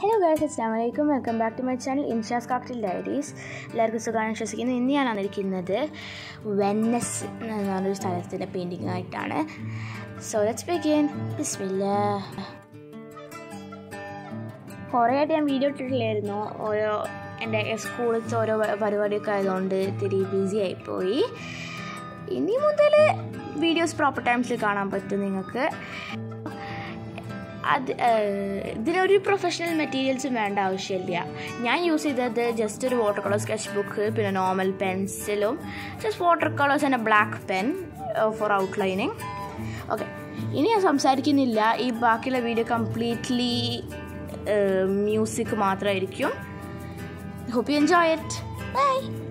hello guys അസ്സാം വലൈക്കും welcome back to my channel Inshas cocktail diaries എല്ലാവർക്കും സുഖമാണ് വിശ്വസിക്കുന്നു ഇന്ന് ഞാൻ വന്നിരിക്കുന്നത് വെന്നസ് എന്ന് പറഞ്ഞൊരു സ്ഥലത്തിൻ്റെ പെയിൻറ്റിങ് ആയിട്ടാണ് സോ ലെറ്റ്സ് ബിഗിൻ ബിസ്മില്ല കുറേ ആയിട്ട് ഞാൻ വീഡിയോ ഇട്ടിട്ടില്ലായിരുന്നു ഓരോ എൻ്റെ സ്കൂളിലത്തെ ഓരോ പരിപാടിയൊക്കെ ആയതുകൊണ്ട് ഇത്തിരി ബിസി ആയിപ്പോയി ഇനി മുതൽ വീഡിയോസ് പ്രോപ്പർ ടൈംസിൽ കാണാൻ പറ്റും നിങ്ങൾക്ക് അത് ഇതിനൊരു പ്രൊഫഷണൽ മെറ്റീരിയൽസും വേണ്ട ആവശ്യമില്ല ഞാൻ യൂസ് ചെയ്തത് ജസ്റ്റ് ഒരു വാട്ടർ കളർ സ്കെച്ച് ബുക്ക് പിന്നെ നോർമൽ പെൻസിലും just water colours and black pen for outlining okay ഇനി ഞാൻ സംസാരിക്കുന്നില്ല ഈ ബാക്കിയുള്ള വീഡിയോ കംപ്ലീറ്റ്ലി മ്യൂസിക് മാത്രമായിരിക്കും hope you enjoy it by